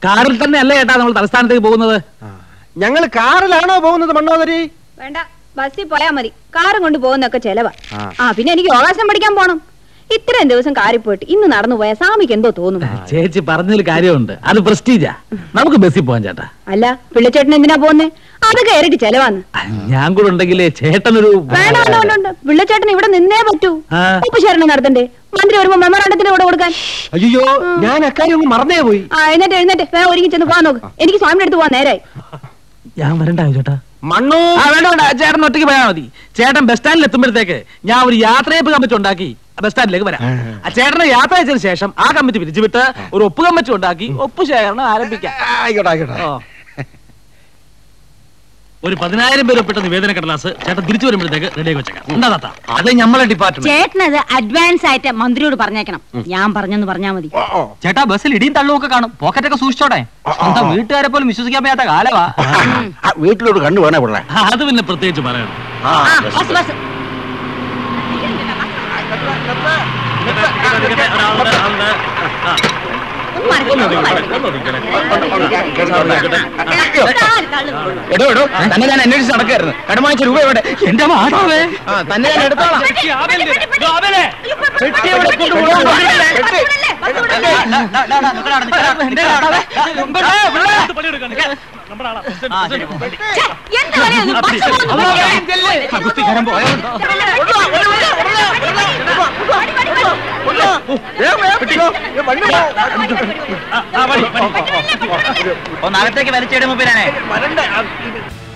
കാറിൽ തന്നെ അല്ലേ ചേട്ടാ നമ്മൾ തലസ്ഥാനത്തേക്ക് പോകുന്നത് ഞങ്ങൾ കാറിലാണോ പോകുന്നത് മണ്ണോദരി വേണ്ട ബസ്സിൽ പോയാ മതി കാറും കൊണ്ട് പോകുന്നൊക്കെ ചെലവാ ആ. ആ പിന്നെ എനിക്ക് യോഗാസനം പഠിക്കാൻ പോണം ഇത്രയും ദിവസം കാറിൽ പോയിട്ട് ഇന്ന് നടന്നു പോയാ സ്വാമിക്ക് എന്തോ തോന്നും ചേച്ചി പറഞ്ഞതിൽ കാര്യമുണ്ട് അത് പ്രസ്റ്റീജാ നമുക്ക് ബസ്സിൽ പോകാൻ ചേട്ടാ അല്ല പിള്ളച്ചേട്ടൻ എന്തിനാ പോകുന്നേ അതൊക്കെ ഇരട്ടി ചെലവാന്ന് ഞാൻ കൂടെ ഉണ്ടെങ്കിലേ ചേട്ടനൊരു വേണ്ട വേണ്ട വേണ്ട, വേണ്ട പിള്ളച്ചേട്ടൻ ഇവിടെ നിന്നേ പറ്റൂ ആ. ഉപശരണം നടത്തണ്ടേ മന്ത്രി വരുമ്പോ മെമ്മറാണ്ടത്തിന് ഇവിടെ കൊടുക്കാൻ അയ്യോ ഞാൻ അക്കാര്യം ഒന്ന് മറന്നേ പോയി ആ എഴുന്നേറ്റ് എഴുന്നേറ്റ് വേഗം ഒരുങ്ങി ചെന്ന് പോകാൻ നോക്ക് എനിക്ക് സ്വാമിയുടെ അടുത്ത് പോകാൻ നേരായി ഞാൻ വരണ്ടായോ ചേട്ടാ മണ്ണോ ആ വേണ്ട വേണ്ട ചേട്ടൻ ഒറ്റയ്ക്ക് പോയാൽ മതി ചേട്ടൻ ബസ് സ്റ്റാൻഡിൽ എത്തുമ്പോഴത്തേക്ക് ഞാൻ ഒരു യാത്രയപ്പ് കമ്മിറ്റി ഉണ്ടാക്കി ബസ് സ്റ്റാൻഡിലേക്ക് വരാം ആ ചേട്ടനെ യാത്ര അയച്ചതിന് ശേഷം ആ കമ്മിറ്റി പിരിച്ചുവിട്ട് ഒരു ഒപ്പ് കമ്മിറ്റി ഉണ്ടാക്കി ഒപ്പ് ശേഖരണം ആരംഭിക്കാം ആയിക്കോട്ടെ ആയിക്കോട്ടെ ഓ. ഒരു പതിനായിരം പേര് ഒപ്പിട്ട നിവേദന കടലാസ് ചേട്ടൻ തിരിച്ചു വരുമ്പോഴത്തേക്ക് റെഡിയാക്കി വെച്ചേക്കാം എന്താ താത്ത അത് നമ്മളെ ഡിപ്പാർട്ട്മെന്റ് ചേട്ടനത് അഡ്വാൻസ് ആയിട്ട് മന്ത്രിയോട് പറഞ്ഞേക്കണം ഞാൻ പറഞ്ഞെന്ന് പറഞ്ഞാ മതി ചേട്ടാ ബസ്സിൽ ഇടിയും തള്ളുമൊക്കെ കാണും പോക്കറ്റൊക്കെ സൂക്ഷിച്ചോടെ സ്വന്തം വീട്ടുകാരെ പോലും വിശ്വസിക്കാൻ പറ്റാത്ത കാലവാ വീട്ടിലോട്ട് കണ്ടു വേണേ പിള്ളേ ആ, അത് പിന്നെ പ്രത്യേകിച്ച് പറയണം ആ, ബസ് ബസ് ഒന്ന് മറിക്ക്, ഒന്ന് മറിക്ക്. എടോ എടോ തന്നെ ഞാൻ അന്വേഷിച്ച് നടക്കായിരുന്നു കടമാഴ്ച രൂപ എവിടെ എന്റെ മാതാവേ ആ, തന്നെ ഞാൻ എടുത്തോളാം പെട്ടി എവിടെ കൊണ്ടുപോകണം? പെട്ടി. ഛെ, എന്ത് പണിയാ ഇത്? ബസ് പോകുന്നു. ഒന്ന് അകത്തേക്ക് വലിച്ചിടുമ്പോ പിന്നെ വരണ്ട.